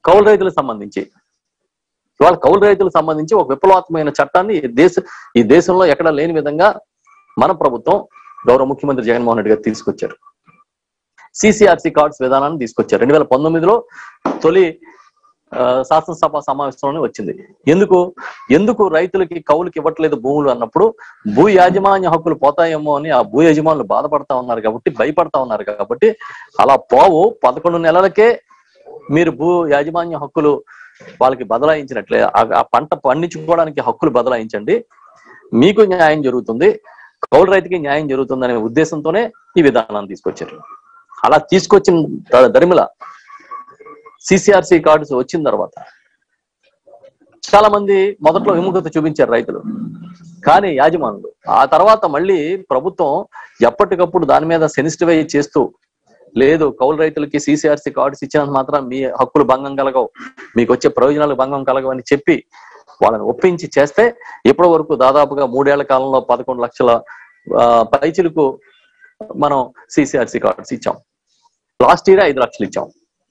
కౌలు రైతులకు సంబంధించి ఇవాళ కౌలు రైతులకు సంబంధించి ఒక విప్లవాత్మకమైన చట్టాన్ని ఈ దేశ ఈ దేశంలో ఎక్కడ లేని విధంగా మన ప్రభుత్వం గౌరవ ముఖ్యమంత్రి జగన్మోహన్ రెడ్డి గారు తీసుకొచ్చారు సిసిఆర్సి కార్డ్స్ విధానాన్ని తీసుకొచ్చారు రెండు వేల పంతొమ్మిదిలో తొలి ఆ, శాసనసభ సమావేశంలోనే వచ్చింది ఎందుకు ఎందుకు రైతులకి కౌలుకి ఇవ్వట్లేదు భూములు అన్నప్పుడు భూ యాజమాన్య హక్కులు పోతాయేమో అని ఆ భూ యజమానులు బాధపడతా ఉన్నారు కాబట్టి భయపడతా ఉన్నారు కాబట్టి అలా పోవు పదకొండు నెలలకే మీరు భూ యాజమాన్య హక్కులు వాళ్ళకి బదలాయించినట్లే ఆ- ఆ పంట పండించుకోవడానికి హక్కులు బదలాయించండి మీకు న్యాయం జరుగుతుంది కౌలు రైతుకి న్యాయం జరుగుతుంది అనే ఉద్దేశంతోనే ఈ విధానాన్ని తీసుకొచ్చారు అలా తీసుకొచ్చిన ద- దరిమిల సిసిఆర్సి కార్డ్స్ వచ్చిన తర్వాత చాలా మంది మొదట్లో విముఖత చూపించారు రైతులు కానీ యాజమానులు ఆ తర్వాత మళ్ళీ ప్రభుత్వం ఎప్పటికప్పుడు దాని మీద సెన్సిటివై చేస్తూ లేదు కౌలు రైతులకి సిసిఆర్సి కార్డ్స్ ఇచ్చినంత మాత్రం మీ హక్కులు భంగం కలగవు మీకు వచ్చే ప్రయోజనాలు భంగం కలగవు అని చెప్పి వాళ్ళని ఒప్పించి చేస్తే ఇప్పటి వరకు దాదాపుగా మూడేళ్ల కాలంలో పదకొండు లక్షల ఆ, పైచిలకు మనం సిసిఆర్సి కార్డ్స్ ఇచ్చాం లాస్ట్ ఇయర్ ఐదు లక్షలు ఇచ్చాం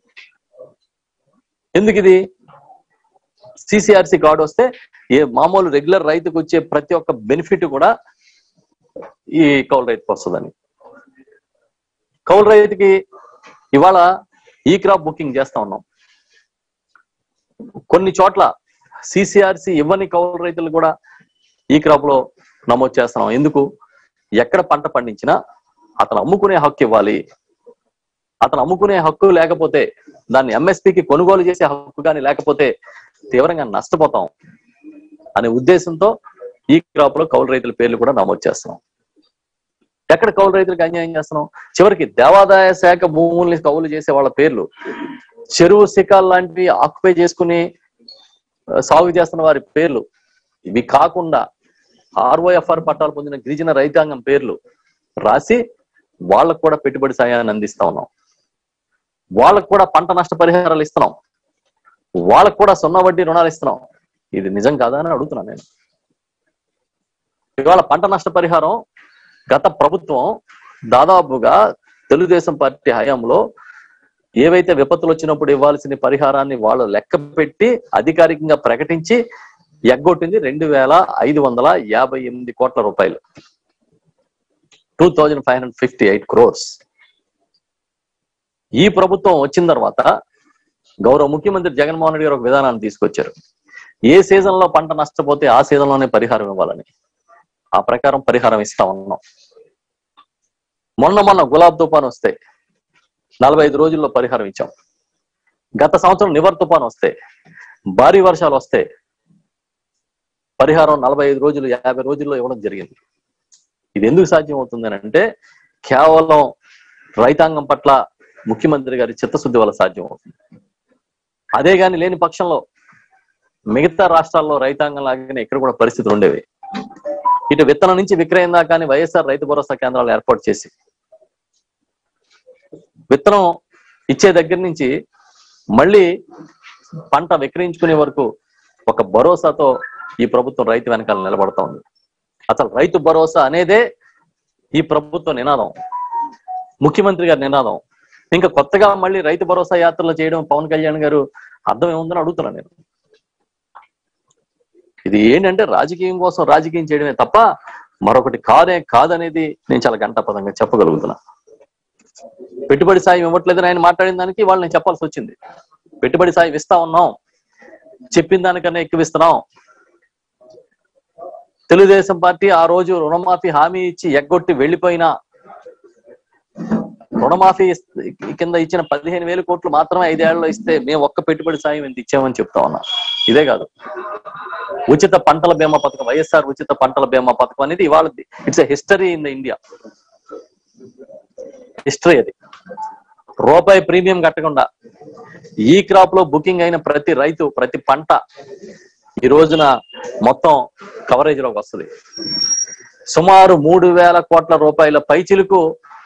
ఎందుకు ఇది సిసిఆర్సి కార్డు వస్తే ఏ మామూలు రెగ్యులర్ రైతుకు వచ్చే ప్రతి ఒక్క బెనిఫిట్ కూడా ఈ కౌలు రైతుకు వస్తుందని కౌలు రైతుకి ఇవాళ ఈ క్రాప్ బుకింగ్ చేస్తా ఉన్నాం కొన్ని చోట్ల సిసిఆర్సి ఇవ్వని కౌలు రైతులు కూడా ఈ క్రాప్ లో నమోదు చేస్తున్నాం ఎందుకు ఎక్కడ పంట పండించినా అతను అమ్ముకునే హక్కు ఇవ్వాలి అతను అమ్ముకునే హక్కు లేకపోతే దాన్ని ఎంఎస్పికి కొనుగోలు చేసే హక్కు కానీ లేకపోతే తీవ్రంగా నష్టపోతాం అనే ఉద్దేశంతో ఈ క్రాప్ లో కౌలు రైతుల పేర్లు కూడా నమోదు చేస్తున్నాం ఎక్కడ కౌలు రైతులకు అన్యాయం చేస్తున్నాం చివరికి దేవాదాయ శాఖ భూముల్ని కౌలు చేసే వాళ్ళ పేర్లు చెరువు శిఖాలు లాంటివి ఆక్యుపై చేసుకుని ఆ, సాగు చేస్తున్న వారి పేర్లు ఇవి కాకుండా ఆర్ఓఎఫ్ఆర్ పట్టాలు పొందిన గిరిజన రైతాంగం పేర్లు రాసి వాళ్ళకు కూడా పెట్టుబడి సాయాన్ని అందిస్తా ఉన్నాం వాళ్ళకు కూడా పంట నష్ట పరిహారాలు ఇస్తున్నాం వాళ్ళకు కూడా సున్నా వడ్డీ రుణాలు ఇస్తున్నాం ఇది నిజం కాదా అని అడుగుతున్నాను నేను ఇవాళ పంట నష్ట పరిహారం గత ప్రభుత్వం దాదాపుగా తెలుగుదేశం పార్టీ హయాంలో ఏవైతే విపత్తులు వచ్చినప్పుడు ఇవ్వాల్సిన పరిహారాన్ని వాళ్ళు లెక్క పెట్టి అధికారికంగా ప్రకటించి ఎగ్గొట్టింది రెండు వేల ఐదు వందల యాభై ఎనిమిది కోట్ల రూపాయలు two thousand five hundred fifty eight crores ఈ ప్రభుత్వం వచ్చిన తర్వాత గౌరవ ముఖ్యమంత్రి జగన్మోహన్ రెడ్డి గారు ఒక విధానాన్ని తీసుకొచ్చారు ఏ సీజన్ లో పంట నష్టపోతే ఆ సీజన్ లోనే పరిహారం ఇవ్వాలని ఆ ప్రకారం పరిహారం ఇస్తా ఉన్నాం మొన్న మొన్న గులాబ్ తుఫాన్ వస్తే నలభై ఐదు రోజుల్లో పరిహారం ఇచ్చాం గత సంవత్సరం నివర్ తుఫాన్ వస్తే భారీ వర్షాలు వస్తే పరిహారం నలభై ఐదు రోజులు యాభై రోజుల్లో ఇవ్వడం జరిగింది ఇది ఎందుకు సాధ్యం అవుతుంది అని అంటే కేవలం రైతాంగం పట్ల ముఖ్యమంత్రి గారి చిత్తశుద్ధి వల్ల సాధ్యం అవుతుంది అదే గాని లేని పక్షంలో మిగతా రాష్ట్రాల్లో రైతాంగం లాగానే ఇక్కడ కూడా పరిస్థితులు ఉండేవి ఇటు విత్తనం నుంచి విక్రయం దాకా కానీ వైఎస్ఆర్ రైతు భరోసా కేంద్రాలు ఏర్పాటు చేసి విత్తనం ఇచ్చే దగ్గర నుంచి మళ్ళీ పంట విక్రయించుకునే వరకు ఒక భరోసాతో ఈ ప్రభుత్వం రైతు వెనకాల నిలబడతా ఉంది అసలు రైతు భరోసా అనేదే ఈ ప్రభుత్వ నినాదం ముఖ్యమంత్రి గారి నినాదం ఇంకా కొత్తగా మళ్ళీ రైతు భరోసా యాత్రలు చేయడం పవన్ కళ్యాణ్ గారు అర్థం ఏముందని అడుగుతున్నాను నేను ఇది ఏంటంటే రాజకీయం కోసం రాజకీయం చేయడమే తప్ప మరొకటి కాదే కాదనేది నేను చాలా గంటపదంగా చెప్పగలుగుతున్నా పెట్టుబడి సాయం ఇవ్వట్లేదని ఆయన మాట్లాడిన దానికి వాళ్ళు నేను చెప్పాల్సి వచ్చింది పెట్టుబడి సాయం ఇస్తా ఉన్నాం చెప్పిన దానికన్నా ఎక్కువ ఇస్తున్నాం తెలుగుదేశం పార్టీ ఆ రోజు రుణమాఫీ హామీ ఇచ్చి ఎగ్గొట్టి వెళ్ళిపోయినా రుణమాఫీ ఇస్- కింద ఇచ్చిన పదిహేను వేల కోట్లు మాత్రమే ఐదేళ్లలో ఇస్తే మేము ఒక్క పెట్టుబడి సాయం ఎంత ఇచ్చామని చెప్తా ఉన్నా ఇదే కాదు ఉచిత పంటల బీమా పథకం వైఎస్ఆర్ ఉచిత పంటల బీమా పథకం అనేది ఇవాళ it's a history in the India history అది రూపాయి ప్రీమియం కట్టకుండా ఈ క్రాప్ లో బుకింగ్ అయిన ప్రతి రైతు ప్రతి పంట ఈ రోజున మొత్తం కవరేజ్ లోకి వస్తుంది సుమారు మూడు వేల కోట్ల రూపాయల పైచిలకు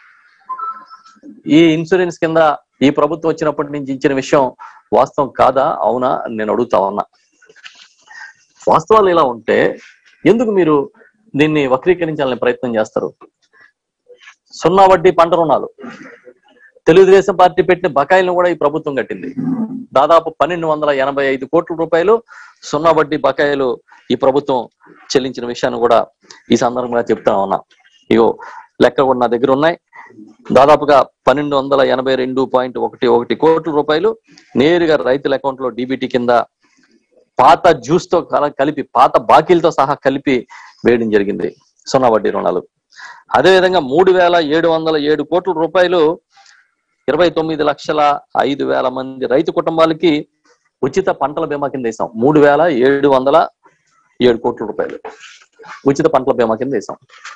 ఈ ఇన్సూరెన్స్ కింద ఈ ప్రభుత్వం వచ్చినప్పటి నుంచి ఇచ్చిన విషయం వాస్తవం కాదా అవునా అని నేను అడుగుతా ఉన్నా వాస్తవాలు ఇలా ఉంటే ఎందుకు మీరు దీన్ని వక్రీకరించాలని ప్రయత్నం చేస్తారు సున్నా వడ్డీ పంట రుణాలు తెలుగుదేశం పార్టీ పెట్టిన బకాయిలను కూడా ఈ ప్రభుత్వం కట్టింది దాదాపు పన్నెండు వందల ఎనభై ఐదు కోట్ల రూపాయలు సున్నా వడ్డీ బకాయిలు ఈ ప్రభుత్వం చెల్లించిన విషయాన్ని కూడా ఈ సందర్భంగా చెప్తా ఉన్నా ఇగో లెక్క కూడా నా దగ్గర ఉన్నాయి దాదాపుగా పన్నెండు వందల ఎనభై రెండు పాయింట్ ఒకటి ఒకటి కోట్ల రూపాయలు నేరుగా రైతుల అకౌంట్ లో డీబీటీ కింద పాత జ్యూస్ తో కల- కలిపి పాత బాకీలతో సహా కలిపి వేయడం జరిగింది సున్నా వడ్డీ రుణాలు అదేవిధంగా మూడు వేల ఏడు వందల ఏడు కోట్ల రూపాయలు ఇరవై తొమ్మిది లక్షల ఐదు వేల మంది రైతు కుటుంబాలకి ఉచిత పంటల బీమా కింద వేసాం మూడు వేల ఏడు వందల ఏడు కోట్ల రూపాయలు ఉచిత పంటల బీమా కింద వేసాం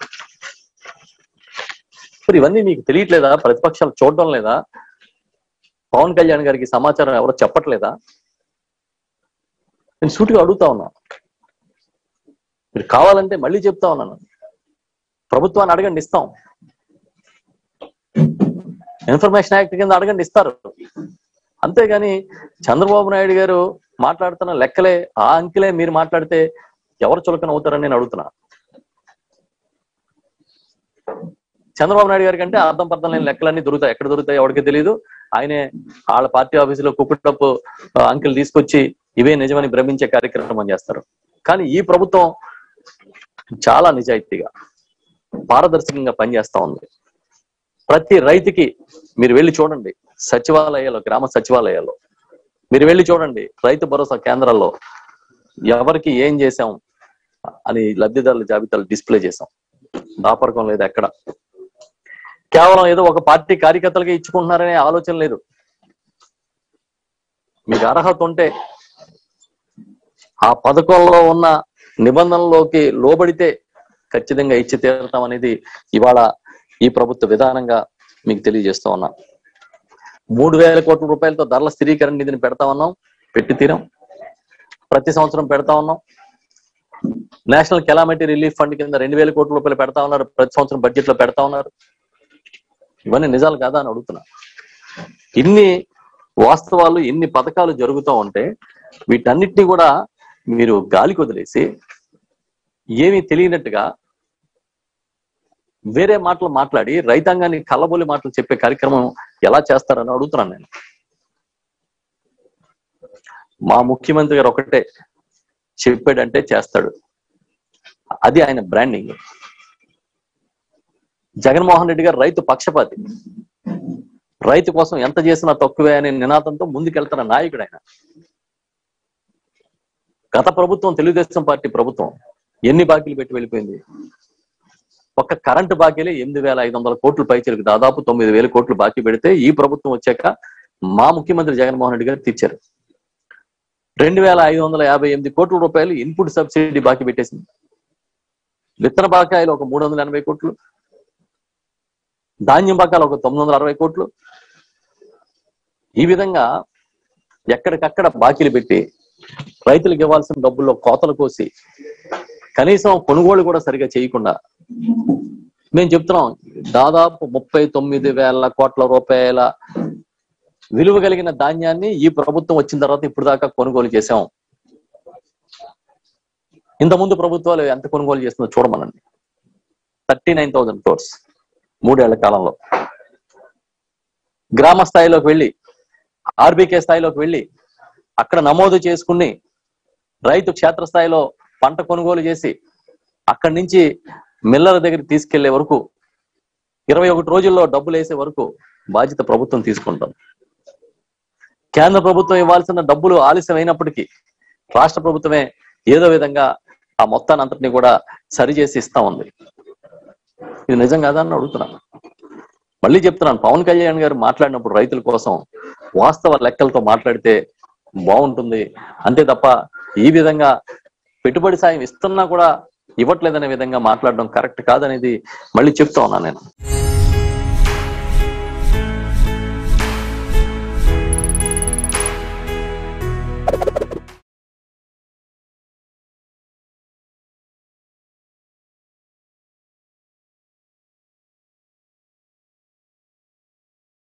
మరి ఇవన్నీ మీకు తెలియట్లేదా ప్రతిపక్షాలు చూడడం లేదా పవన్ కళ్యాణ్ గారికి సమాచారం ఎవరో చెప్పట్లేదా నేను సూటిగా అడుగుతా ఉన్నా మీరు కావాలంటే మళ్ళీ చెప్తా ఉన్నాను ప్రభుత్వాన్ని అడగండి ఇస్తాం ఇన్ఫర్మేషన్ యాక్ట్ కింద అడగండి ఇస్తారు అంతేగాని చంద్రబాబు నాయుడు గారు మాట్లాడుతున్న లెక్కలే ఆ అంకెలే మీరు మాట్లాడితే ఎవరు చులకన అవుతారని నేను అడుగుతున్నా చంద్రబాబు నాయుడు గారి కంటే అర్థం పర్థం లేని లెక్కలన్నీ దొరుకుతాయి ఎక్కడ దొరుకుతాయి ఎవరికి తెలియదు ఆయనే వాళ్ళ పార్టీ ఆఫీసులో కుక్కుటప్పు అంకెలు తీసుకొచ్చి ఇవే నిజమని భ్రమించే కార్యక్రమం చేస్తారు కానీ ఈ ప్రభుత్వం చాలా నిజాయితీగా పారదర్శకంగా పనిచేస్తా ఉంది ప్రతి రైతుకి మీరు వెళ్ళి చూడండి సచివాలయాల్లో గ్రామ సచివాలయాల్లో మీరు వెళ్ళి చూడండి రైతు భరోసా కేంద్రాల్లో ఎవరికి ఏం చేశాం అని లబ్ధిదారుల జాబితాలు డిస్ప్లే చేశాం దాపరకం లేదు ఎక్కడ కేవలం ఏదో ఒక పార్టీ కార్యకర్తలకి ఇచ్చుకుంటున్నారనే ఆలోచన లేదు మీకు అర్హత ఉంటే ఆ పథకంలో ఉన్న నిబంధనలోకి లోబడితే ఖచ్చితంగా ఇచ్చి తీరతాం అనేది ఇవాళ ఈ ప్రభుత్వ విధానంగా మీకు తెలియజేస్తా ఉన్నా మూడు వేల కోట్ల రూపాయలతో ధరల స్థిరీకరణ నిధిని పెడతా ఉన్నాం పెట్టి తీరం ప్రతి సంవత్సరం పెడతా ఉన్నాం నేషనల్ కెలామిటీ రిలీఫ్ ఫండ్ కింద రెండు వేల కోట్ల రూపాయలు పెడతా ఉన్నారు ప్రతి సంవత్సరం బడ్జెట్ లో పెడతా ఉన్నారు ఇవన్నీ నిజాలు కాదా అని అడుగుతున్నా ఇన్ని వాస్తవాలు ఇన్ని పథకాలు జరుగుతూ ఉంటే వీటన్నిటిని కూడా మీరు గాలికి వదిలేసి ఏమీ తెలియనట్టుగా వేరే మాటలు మాట్లాడి రైతాంగాన్ని కళ్ళబొలి మాటలు చెప్పే కార్యక్రమం ఎలా చేస్తారని అడుగుతున్నాను నేను మా ముఖ్యమంత్రి గారు ఒకటే చెప్పాడంటే చేస్తాడు అది ఆయన బ్రాండింగ్ జగన్మోహన్ రెడ్డి గారు రైతు పక్షపాతి రైతు కోసం ఎంత చేసినా తక్కువే అనే నినాదంతో ముందుకెళ్తున్న నాయకుడు ఆయన గత ప్రభుత్వం తెలుగుదేశం పార్టీ ప్రభుత్వం ఎన్ని బాకీలు పెట్టి వెళ్ళిపోయింది ఒక్క కరెంటు బాకీలే ఎనిమిది వేల ఐదు వందల కోట్లు పైచలకు దాదాపు తొమ్మిది వేల కోట్లు బాకీ పెడితే ఈ ప్రభుత్వం వచ్చాక మా ముఖ్యమంత్రి జగన్మోహన్ రెడ్డి గారు తీర్చారు రెండు వేల ఐదు వందల యాభై ఎనిమిది కోట్ల రూపాయలు ఇన్పుట్ సబ్సిడీ బాకీ పెట్టేసింది విత్తన బాకాయలు ఒక మూడు వందల ఎనభై కోట్లు ధాన్యం బకాలు ఒక తొమ్మిది వందల అరవై కోట్లు ఈ విధంగా ఎక్కడికక్కడ బాకీలు పెట్టి రైతులకు ఇవ్వాల్సిన డబ్బుల్లో కోతలు కోసి కనీసం కొనుగోలు కూడా సరిగా చేయకుండా మేము చెప్తున్నాం దాదాపు ముప్పై తొమ్మిది వేల కోట్ల రూపాయల విలువ కలిగిన ధాన్యాన్ని ఈ ప్రభుత్వం వచ్చిన తర్వాత ఇప్పుడు దాకా కొనుగోలు చేశాం ఇంత ముందు ప్రభుత్వాలు ఎంత కొనుగోలు చేస్తుందో చూడమనండి థర్టీ నైన్ థౌసండ్ క్రోర్స్ మూడేళ్ల కాలంలో గ్రామ స్థాయిలోకి వెళ్ళి ఆర్బీకే స్థాయిలోకి వెళ్ళి అక్కడ నమోదు చేసుకుని రైతు క్షేత్రస్థాయిలో పంట కొనుగోలు చేసి అక్కడి నుంచి మిల్లర్ దగ్గరికి తీసుకెళ్లే వరకు ఇరవై ఒకటి రోజుల్లో డబ్బులు వేసే వరకు బాధ్యత ప్రభుత్వం తీసుకుంటాం కేంద్ర ప్రభుత్వం ఇవ్వాల్సిన డబ్బులు ఆలస్యం అయినప్పటికీ రాష్ట్ర ప్రభుత్వమే ఏదో విధంగా ఆ మొత్తాన్ని అంతటిని కూడా సరిచేసి ఇస్తా ఉంది ఇది నిజం కాదా అని అడుగుతున్నాను మళ్ళీ చెప్తున్నాను పవన్ కళ్యాణ్ గారు మాట్లాడినప్పుడు రైతుల కోసం వాస్తవ లెక్కలతో మాట్లాడితే బాగుంటుంది అంతే తప్ప ఈ విధంగా పెట్టుబడి సాయం ఇస్తున్నా కూడా ఇవ్వట్లేదనే విధంగా మాట్లాడడం కరెక్ట్ కాదనేది మళ్ళీ చెప్తా ఉన్నాను నేను